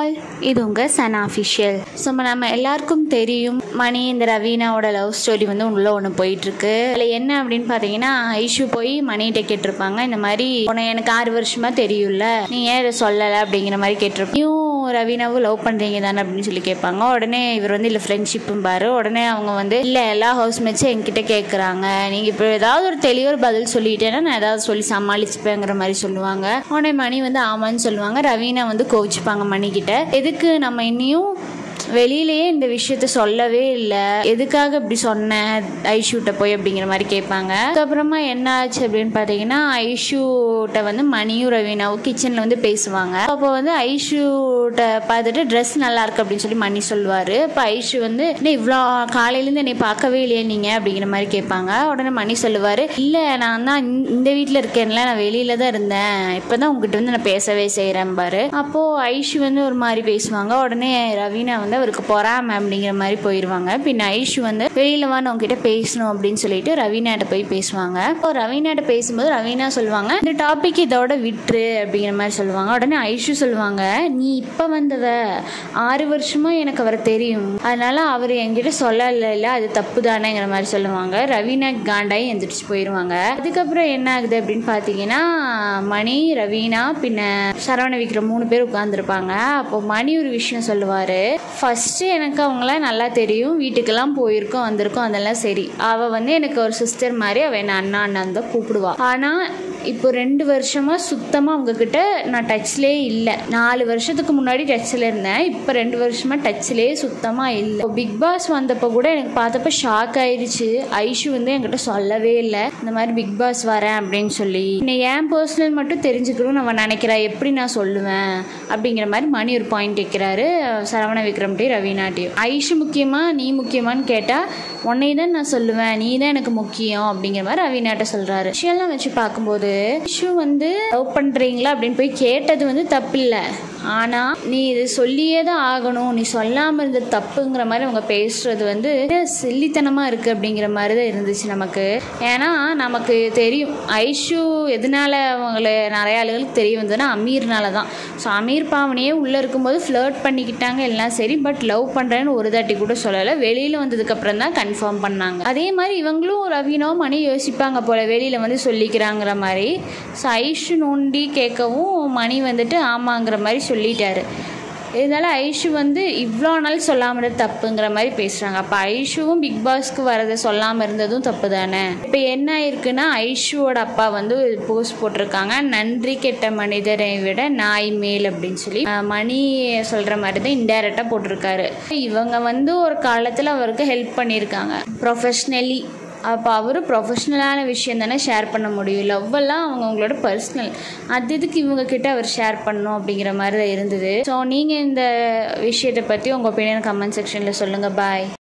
hi இது உங்கள் Sun official so நம்ம எல்லாருக்கும் தெரியும் மணி இந்த ரவீனாவோட லவ் ஸ்டோரி வந்து உள்ள ஒன்று போயிட்டுருக்கு அதில் என்ன அப்படின்னு பார்த்தீங்கன்னா ஐஷு போய் மணிகிட்ட கேட்டிருப்பாங்க இந்த மாதிரி உன்னை எனக்கு ஆறு வருஷமா தெரியும்ல நீ ஏன் இதை சொல்லலை அப்படிங்கிற மாதிரி கேட்டிருப்போம் நீயும் ரவீனாவும் லவ் பண்ணுறீங்க தானே அப்படின்னு சொல்லி கேட்பாங்க உடனே இவர் வந்து இல்லை ஃப்ரெண்ட்ஷிப்பும் பாரு உடனே அவங்க வந்து இல்லை எல்லா ஹவுஸ்மேட்ஸும் என்கிட்ட கேட்குறாங்க நீங்கள் இப்போ ஏதாவது ஒரு தெளிவாக பதில் சொல்லிட்டேன்னா நான் ஏதாவது சொல்லி சமாளிச்சுப்பேங்கிற மாதிரி சொல்லுவாங்க உடனே மணி வந்து ஆமான்னு சொல்லுவாங்க ரவீனா வந்து கோவிச்சுப்பாங்க மணிக்கிட்ட எதுக்கு நம்ம இன்னியும் வெளியிலேயே இந்த விஷயத்த சொல்லவே இல்லை எதுக்காக இப்படி சொன்னேன் ஐஷூட்ட போய் அப்படிங்கிற மாதிரி கேட்பாங்க அதுக்கப்புறமா என்ன ஆச்சு அப்படின்னு பார்த்தீங்கன்னா ஐஷூட்ட வந்து மணியும் ரவீனாவும் கிச்சனில் வந்து பேசுவாங்க அப்போ வந்து ஐஷூட்ட பார்த்துட்டு ட்ரெஸ் நல்லா இருக்கு அப்படின்னு சொல்லி மணி சொல்லுவார் இப்போ ஐஷு வந்து என்ன இவ்வளோ காலையிலேருந்து என்னை பார்க்கவே இல்லையே நீங்கள் அப்படிங்கிற மாதிரி கேட்பாங்க உடனே மணி சொல்லுவார் இல்லை நான் தான் இந்த- இந்த வீட்டில் இருக்கேன்ல நான் வெளியில தான் இருந்தேன் இப்போ தான் உங்ககிட்ட வந்து நான் பேசவே செய்கிறேன் பாரு அப்போது ஐஷு வந்து ஒரு மாதிரி பேசுவாங்க உடனே ரவீனா வந்து அவருக்கு பொறாம அப்படிங்கிற மாதிரி போயிடுவாங்க பின்ன ஐஷு வந்து வெளியில வா நான் உங்ககிட்ட பேசணும் அப்படின்னு சொல்லிட்டு ரவீனாட்ட போய் பேசுவாங்க இப்போ ரவீனாட்ட பேசும்போது ரவீனா சொல்லுவாங்க இந்த டாபிக் இதோட விட்டுரு அப்படிங்கிற மாதிரி சொல்லுவாங்க உடனே ஐஷு சொல்லுவாங்க நீ இப்போ வந்தவ ஆறு வருஷமா எனக்கு அவரை தெரியும் அதனால அவர் என்கிட்ட சொல்லல இல்ல அது தப்பு தானேங்கிற மாதிரி சொல்லுவாங்க ரவீனா காண்டாய் எந்திரிச்சு போயிடுவாங்க அதுக்கப்புறம் என்ன ஆகுது அப்படின்னு பார்த்தீங்கன்னா மணி ரவீனா பின்ன சரவண விக்ரம் மூணு பேர் உட்காந்துருப்பாங்க அப்போ மணி ஒரு விஷயம் சொல்லுவார் ஃபஸ்ட்டு எனக்கு அவங்களாம் நல்லா தெரியும் வீட்டுக்கெல்லாம் போயிருக்கோம் வந்திருக்கோம் அதெல்லாம் சரி அவள் வந்து எனக்கு ஒரு சிஸ்டர் மாதிரி அவள் என்ன அண்ணா அண்ணான் தான் கூப்பிடுவா ஆனால் இப்போ ரெண்டு வருஷமா சுத்தமாக அவங்கக்கிட்ட நான் டச்லேயே இல்லை நாலு வருஷத்துக்கு முன்னாடி டச்சில் இருந்தேன் இப்போ ரெண்டு வருஷமா டச்லேயே சுத்தமாக இல்லை பிக் பாஸ் வந்தப்போ கூட எனக்கு பார்த்தப்ப ஷாக் ஆயிடுச்சு ஐஷு வந்து என்கிட்ட சொல்லவே இல்லை இந்த மாதிரி பிக் பாஸ் வரேன் அப்படின்னு சொல்லி என்னை ஏன் பர்சனல் மட்டும் தெரிஞ்சுக்கணும்னு அவன் நினைக்கிறா எப்படி நான் சொல்லுவேன் அப்படிங்கிற மாதிரி மணி ஒரு பாயிண்ட் வைக்கிறாரு சரவண விக்ரம்ட்டையும் ரவீனாட்டையும் ஐஷு முக்கியமா நீ முக்கியமான்னு கேட்டால் உன்னை தான் நான் சொல்லுவேன் நீ தான் எனக்கு முக்கியம் அப்படிங்கிற மாதிரி ரவீனாட்ட சொல்கிறாரு விஷயம்லாம் வச்சு பார்க்கும்போது ஐஷு வந்து லவ் பண்ணுறீங்களா அப்படின்னு போய் கேட்டது வந்து தப்பில்லை ஆனால் நீ இது சொல்லியே தான் ஆகணும் நீ சொல்லாமல் இருந்த தப்புங்கிற மாதிரி அவங்க பேசுறது வந்து சில்லித்தனமாக இருக்குது அப்படிங்கிற மாதிரி தான் இருந்துச்சு நமக்கு ஏன்னா நமக்கு தெரியும் ஐஷு எதனால அவங்கள நிறைய ஆளுகளுக்கு தெரிய வந்ததுன்னா அமீர்னால தான் ஸோ அமீர் பாவனையே உள்ளே இருக்கும்போது ஃப்ளர்ட் பண்ணிக்கிட்டாங்க எல்லாம் சரி பட் லவ் பண்ணுறேன்னு ஒரு தாட்டி கூட சொல்லலை வெளியில் வந்ததுக்கப்புறம் தான் கன்ஃபார்ம் பண்ணாங்க அதே மாதிரி இவங்களும் ரவீனோ மணி யோசிப்பாங்க போல் வெளியில் வந்து சொல்லிக்கிறாங்கிற மாதிரி ஸோ ஐஷு நோண்டி கேட்கவும் மணி வந்துட்டு ஆமாங்கிற மாதிரி சொல்லிட்டாரு இதனால ஐஷு வந்து இவ்வளோ நாள் சொல்லாமல் இருந்தது தப்புங்கிற மாதிரி பேசுகிறாங்க அப்போ ஐஷுவும் பிக் பாஸ்க்கு வரதை சொல்லாமல் இருந்ததும் தப்பு தானே இப்போ என்ன ஆயிருக்குன்னா ஐஷுவோட அப்பா வந்து போஸ்ட் போட்டிருக்காங்க நன்றி கெட்ட மனிதரை விட நாய் மேல் அப்படின்னு சொல்லி அஹ், மணி சொல்கிற மாதிரி தான் இன்டைரக்டாக போட்டிருக்காரு இவங்க வந்து ஒரு காலத்தில் அவருக்கு ஹெல்ப் பண்ணியிருக்காங்க ப்ரொஃபஷ்னலி அப்போ அவரும் ப்ரொஃபஷ்னலான விஷயம் தானே ஷேர் பண்ண முடியும் லவ்வெல்லாம் அவங்க அவங்களோட பர்சனல் அது இதுக்கு இவங்க கிட்ட அவர் ஷேர் பண்ணணும் அப்படிங்கிற மாதிரி தான் இருந்தது ஸோ நீங்கள் இந்த விஷயத்தை பற்றி உங்கள் ஒப்பீனியன் கமெண்ட் செக்ஷனில் சொல்லுங்கள் பாய்